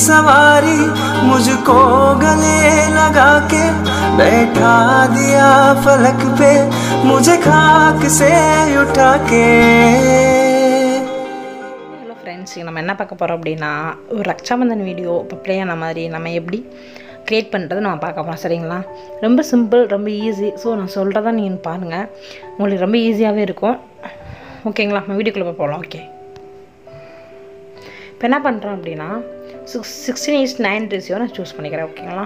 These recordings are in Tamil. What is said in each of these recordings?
सवारी मुझको गले लगा के बैठा दिया फलक पे मुझे खाक से उठा के ஹலோ ஃப்ரெண்ட்ஸ் நம்ம என்ன பார்க்க போகிறோம் அப்படின்னா ஒரு ரக்ஷாபந்தன் வீடியோ இப்போ ப்ளே ஆன மாதிரி நம்ம எப்படி க்ரியேட் பண்ணுறது நம்ம பார்க்க போகிறோம் சரிங்களா ரொம்ப சிம்பிள் ரொம்ப ஈஸி ஸோ நான் சொல்கிறதா நீங்கள் பாருங்கள் உங்களுக்கு ரொம்ப ஈஸியாகவே இருக்கும் ஓகேங்களா நம்ம வீடியோக்குள்ளே போகலாம் ஓகே இப்போ என்ன பண்ணுறோம் அப்படின்னா six sixteen is nine ratio நான் சூஸ் பண்ணிக்கிறேன் ஓகேங்களா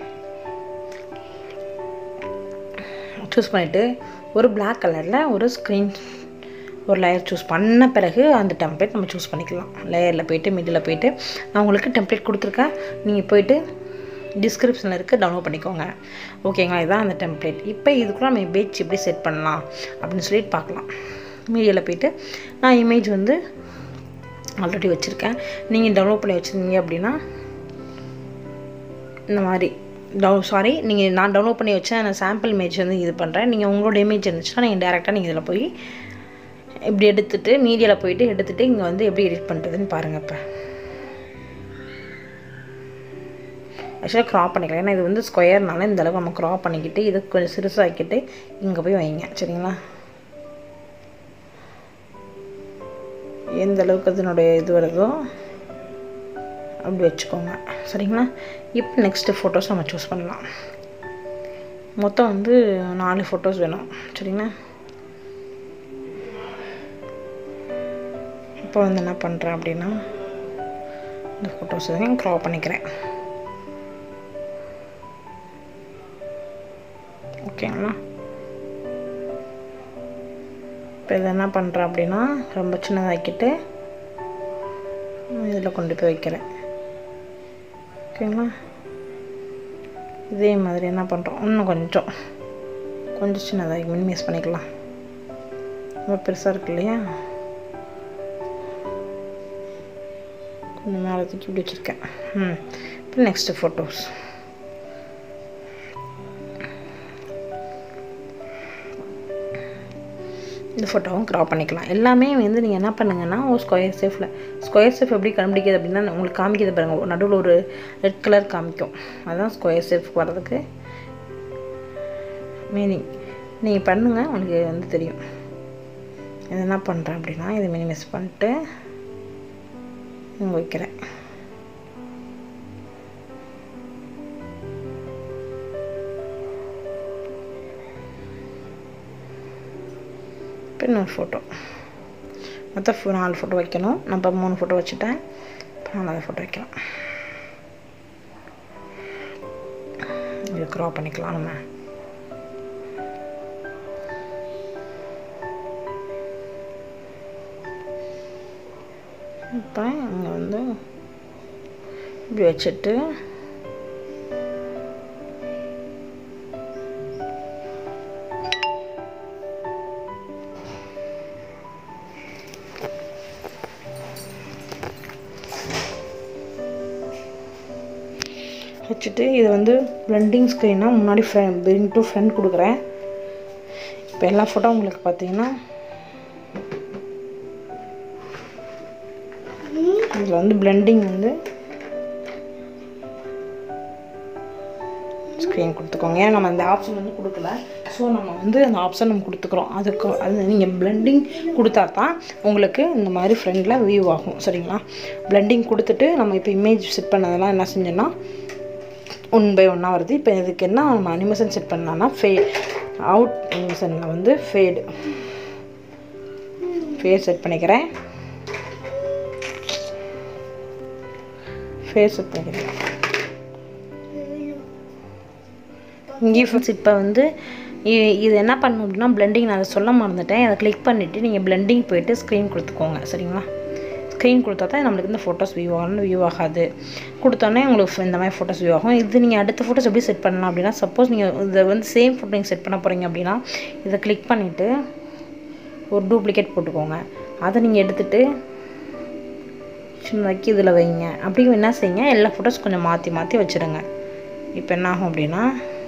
சூஸ் பண்ணிவிட்டு ஒரு Black கலரில் ஒரு ஸ்க்ரீன் ஒரு லேயர் சூஸ் பண்ண பிறகு அந்த டெம்ப்ளேட் நம்ம சூஸ் பண்ணிக்கலாம் லேயரில் போயிட்டு மிடில் போயிட்டு நான் உங்களுக்கு டெம்ப்ளேட் கொடுத்துருக்கேன் நீங்கள் போயிட்டு டிஸ்கிரிப்ஷனில் இருக்க டவுன்லோட் பண்ணிக்கோங்க ஓகேங்களா இதுதான் அந்த டெம்ப்ளேட் இப்போ இதுக்குள்ள நம்ம இமேஜ் எப்படி செட் பண்ணலாம் அப்படின்னு சொல்லிட்டு பார்க்கலாம் மீடியாவில் போயிட்டு நான் இமேஜ் வந்து ஆல்ரெடி வச்சுருக்கேன் நீங்கள் டவுன்லோட் பண்ணி வச்சுருந்தீங்க அப்படின்னா இந்த மாதிரி டவு சாரி நீங்கள் நான் டவுன்லோட் பண்ணி வச்சேன் நான் சாம்பிள் இமேஜ் வந்து இது பண்ணுறேன் நீங்கள் உங்களோட இமேஜ் இருந்துச்சுன்னா நீங்கள் டேரெக்டாக நீங்கள் இதில் போய் இப்படி எடுத்துட்டு மீடியாவில் போயிட்டு எடுத்துகிட்டு இங்கே வந்து எப்படி எடிட் பண்ணுறதுன்னு பாருங்கள் இப்போ ஆக்சுவலாக க்ராப் பண்ணிக்கலாம் ஏன்னா இது வந்து ஸ்கொயர்னால இந்த அளவுக்கு நம்ம க்ராப் பண்ணிக்கிட்டு இதை கொஞ்சம் சிறுசாக்கிட்டு இங்கே போய் வைங்க சரிங்களா எந்த அளவுக்கு அதனுடைய இது வருதோ அப்படி வச்சுக்கோங்க சரிங்களா இப்போ நெக்ஸ்ட்டு ஃபோட்டோஸ் நம்ம சூஸ் பண்ணலாம் மொத்தம் வந்து நாலு ஃபோட்டோஸ் வேணும் சரிங்களா இப்போ வந்து என்ன பண்ணுறேன் அப்படின்னா இந்த ஃபோட்டோஸ் எதையும் க்ராப் பண்ணிக்கிறேன் ஓகேங்களா இப்போ இதை என்ன பண்ணுறேன் அப்படின்னா ரொம்ப சின்னதாக்கிட்டு இதில் கொண்டு போய் வைக்கிறேன் ஓகேங்களா இதே மாதிரி என்ன பண்ணுறோம் இன்னும் கொஞ்சம் கொஞ்சம் சின்னதாக மினிமைஸ் பண்ணிக்கலாம் ரொம்ப பெருசாக இருக்கு இல்லையா கொஞ்சம் மேலே தூக்கி இப்படி வச்சுருக்கேன் ம் இப்போ நெக்ஸ்ட்டு ஃபோட்டோஸ் இந்த ஃபோட்டோவும் க்ராப் பண்ணிக்கலாம் எல்லாமே வந்து நீங்கள் என்ன பண்ணுங்கன்னா ஒரு ஸ்கொயர் சேஃபில் ஸ்கொயர் சேஃப் எப்படி கண்டுபிடிக்கிறது அப்படின்னா உங்களுக்கு காமிக்கிறது பாருங்கள் நடுவில் ஒரு ரெட் கலர் காமிக்கும் அதுதான் ஸ்கொயர் சேஃப் வர்றதுக்கு மீனிங் நீங்கள் பண்ணுங்கள் உங்களுக்கு வந்து தெரியும் இது என்ன பண்ணுறேன் அப்படின்னா இதை மினிமைஸ் பண்ணிட்டு இங்கே வைக்கிறேன் இப்போ இன்னொரு ஃபோட்டோ மொத்தம் ஃபோ- நாலு ஃபோட்டோ வைக்கணும் நான் இப்போ மூணு ஃபோட்டோ வச்சுட்டேன் இப்போ நாலாவது ஃபோட்டோ வைக்கலாம் இது க்ராப் பண்ணிக்கலாம் நம்ம இப்போ இங்கே வந்து இப்படி வச்சுட்டு வச்சுட்டு இது வந்து பிளெண்டிங் ஸ்க்ரீனாக முன்னாடி ஃப்ரெண்ட் பிரிங் டு ஃப்ரண்ட் கொடுக்குறேன் இப்போ எல்லா ஃபோட்டோ உங்களுக்கு பார்த்தீங்கன்னா இதில் வந்து பிளெண்டிங் வந்து ஸ்க்ரீன் கொடுத்துக்கோங்க ஏன்னா நம்ம அந்த ஆப்ஷன் வந்து கொடுக்கல ஸோ நம்ம வந்து அந்த ஆப்ஷன் நம்ம கொடுத்துக்குறோம் அதுக்கு அது நீங்கள் பிளெண்டிங் கொடுத்தா தான் உங்களுக்கு இந்த மாதிரி ஃப்ரண்டில் வியூ ஆகும் சரிங்களா பிளெண்டிங் கொடுத்துட்டு நம்ம இப்போ இமேஜ் செட் பண்ணதெல்லாம் என்ன செஞ்சோன்னா ஒன் பை ஒன்னாக வருது இப்போ இதுக்கு என்ன நம்ம அனிமேஷன் செட் பண்ணலாம்னா ஃபே அவுட் அனிமேஷனில் வந்து ஃபேடு ஃபேஸ் செட் பண்ணிக்கிறேன் ஃபேஸ் செட் பண்ணிக்கிறேன் இங்கே ஃப்ரெண்ட்ஸ் இப்போ வந்து இ- இது என்ன பண்ணணும் அப்படின்னா பிளெண்டிங் நான் அதை சொல்ல மறந்துட்டேன் அதை கிளிக் பண்ணிவிட்டு நீங்கள் பிளெண்டிங் போயிட்டு ஸ்க்ரீன் கொடுத்துக்கோங்க சரிங்களா ஸ்க்ரீன் கொடுத்தா தான் நம்மளுக்கு இந்த ஃபோட்டோஸ் வியூ ஆகணும் வியூ ஆகாது கொடுத்தோன்னே உங்களுக்கு இந்த மாதிரி ஃபோட்டோஸ் வியூ ஆகும் இது நீங்கள் அடுத்த ஃபோட்டோஸ் எப்படி செட் பண்ணலாம் அப்படின்னா சப்போஸ் நீங்கள் இதை வந்து சேம் ஃபோட்டோ நீங்கள் செட் பண்ண போகிறீங்க அப்படின்னா இதை கிளிக் பண்ணிவிட்டு ஒரு டூப்ளிகேட் போட்டுக்கோங்க அதை நீங்கள் எடுத்துகிட்டு சின்னதாக்கி இதில் வைங்க அப்படி என்ன செய்யுங்க எல்லா ஃபோட்டோஸ் கொஞ்சம் மாற்றி மாற்றி வச்சுருங்க இப்போ என்ன ஆகும் அப்படின்னா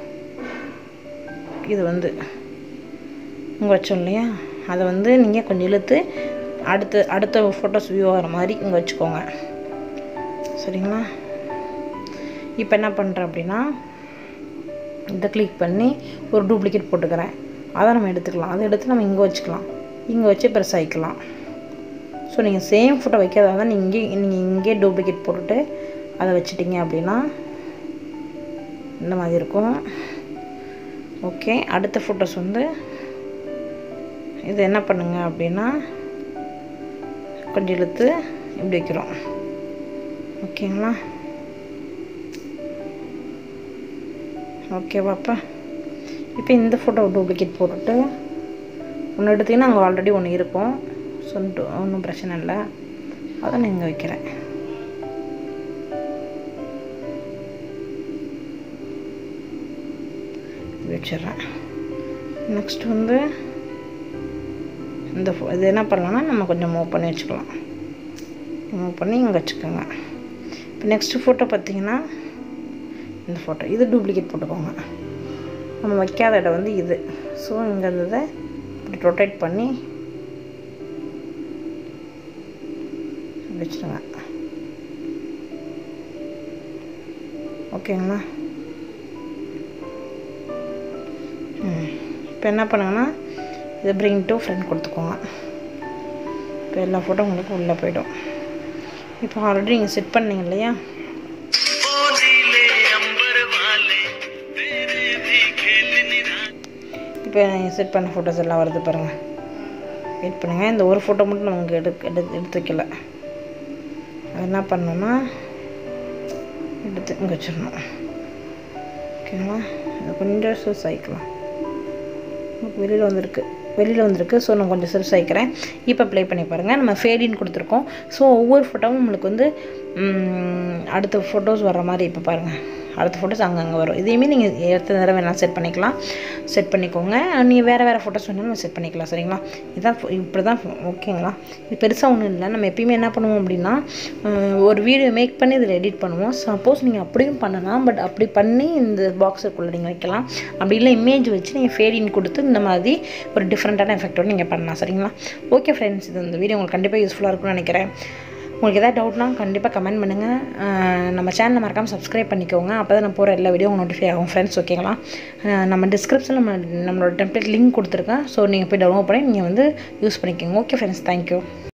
இது வந்து இங்கே வச்சோம் இல்லையா அதை வந்து நீங்கள் கொஞ்சம் இழுத்து அடுத்த அடுத்த ஃபோட்டோஸ் வியூ ஆகிற மாதிரி இங்கே வச்சுக்கோங்க சரிங்களா இப்போ என்ன பண்ணுறேன் அப்படின்னா இதை கிளிக் பண்ணி ஒரு டூப்ளிகேட் போட்டுக்கிறேன் அதை நம்ம எடுத்துக்கலாம் அதை எடுத்து நம்ம இங்கே வச்சுக்கலாம் இங்கே வச்சு பெருசாகிக்கலாம் ஸோ நீங்கள் சேம் ஃபோட்டோ வைக்கிறதா இருந்தால் நீங்கள் இங்கே நீங்கள் இங்கே டூப்ளிகேட் போட்டுட்டு அதை வச்சிட்டிங்க அப்படின்னா இந்த மாதிரி இருக்கும் ஓகே அடுத்த ஃபோட்டோஸ் வந்து இது என்ன பண்ணுங்க அப்படின்னா கொஞ்சம் இழுத்து இப்படி வைக்கிறோம் ஓகேங்களா ஓகேவாப்பா இப்போ இந்த ஃபோட்டோ டூப்ளிகேட் போட்டுட்டு ஒன்று எடுத்திங்கன்னா அங்கே ஆல்ரெடி ஒன்று இருக்கும் ஸோ ஒன்றும் பிரச்சனை இல்லை அதை நான் இங்கே வைக்கிறேன் வச்சிடுறேன் நெக்ஸ்ட் வந்து இந்த ஃபோ இது என்ன பண்ணலாம்னா நம்ம கொஞ்சம் மூவ் பண்ணி வச்சுக்கலாம் மூவ் பண்ணி இங்கே வச்சுக்கோங்க இப்போ நெக்ஸ்ட்டு ஃபோட்டோ பார்த்தீங்கன்னா இந்த ஃபோட்டோ இது டூப்ளிகேட் போட்டுக்கோங்க நம்ம வைக்காத இடம் வந்து இது ஸோ இங்கே இருந்ததை இப்படி ரொட்டேட் பண்ணி வச்சுருங்க ஓகேங்களா ம் இப்போ என்ன பண்ணுங்கன்னா இதை பிரிங் டு ஃப்ரெண்ட் கொடுத்துக்கோங்க இப்போ எல்லா ஃபோட்டோ உங்களுக்கு உள்ளே போயிடும் இப்போ ஆல்ரெடி நீங்கள் செட் பண்ணீங்க இல்லையா இப்போ நீங்கள் செட் பண்ண ஃபோட்டோஸ் எல்லாம் வருது பாருங்கள் வெயிட் பண்ணுங்கள் இந்த ஒரு ஃபோட்டோ மட்டும் நமக்கு எடுக்க எடுத்து எடுத்து வைக்கல அது என்ன பண்ணணும்னா எடுத்து இங்கே வச்சிடணும் ஓகேங்களா இது கொஞ்சம் சூஸ் ஆகிக்கலாம் வெளியில் வந்திருக்கு வெளியில் வந்திருக்கு ஸோ நான் கொஞ்சம் சிறுசு ஆகிக்கிறேன் இப்போ ப்ளே பண்ணி பாருங்கள் நம்ம ஃபேடின்னு கொடுத்துருக்கோம் ஸோ ஒவ்வொரு ஃபோட்டோவும் நம்மளுக்கு வந்து அடுத்த ஃபோட்டோஸ் வர்ற மாதிரி இப்போ பாருங்கள் அடுத்த ஃபோட்டோஸ் அங்கங்கே வரும் இதையுமே நீங்கள் எத்தனை தடவை வேணாலும் செட் பண்ணிக்கலாம் செட் பண்ணிக்கோங்க நீங்கள் வேறு வேறு ஃபோட்டோஸ் வேணாலும் நம்ம செட் பண்ணிக்கலாம் சரிங்களா இதான் இப்படி தான் ஓகேங்களா இது பெருசாக ஒன்றும் இல்லை நம்ம எப்பயுமே என்ன பண்ணுவோம் அப்படின்னா ஒரு வீடியோ மேக் பண்ணி இதில் எடிட் பண்ணுவோம் சப்போஸ் நீங்கள் அப்படியும் பண்ணலாம் பட் அப்படி பண்ணி இந்த பாக்ஸுக்குள்ளே நீங்கள் வைக்கலாம் அப்படி இல்லை இமேஜ் வச்சு நீங்கள் ஃபேடின் கொடுத்து இந்த மாதிரி ஒரு டிஃப்ரெண்ட்டான எஃபெக்டோடு நீங்கள் பண்ணலாம் சரிங்களா ஓகே ஃப்ரெண்ட்ஸ் இது இந்த வீடியோ உங்களுக்கு கண்டிப்பாக யூஸ்ஃபுல்லாக இருக்கும்னு நினைக்கிறேன் உங்களுக்கு எதாவது டவுட்னா கண்டிப்பாக கமெண்ட் பண்ணுங்கள் நம்ம சேனலை மறக்காமல் சப்ஸ்கிரைப் பண்ணிக்கோங்க அப்போ தான் நான் போகிற எல்லா வீடியோ நோட்டிஃபை ஆகும் ஃப்ரெண்ட்ஸ் ஓகேங்களா நம்ம டிஸ்கிரிப்ஷனில் நம்ம நம்மளோட டெம்ப்ளேட் லிங்க் கொடுத்துருக்கேன் ஸோ நீங்கள் போய் டவுன்லோட் பண்ணி நீங்கள் வந்து யூஸ் பண்ணிக்கோங்க ஓகே ஃப்ரெண்ட்ஸ் தேங்க்யூ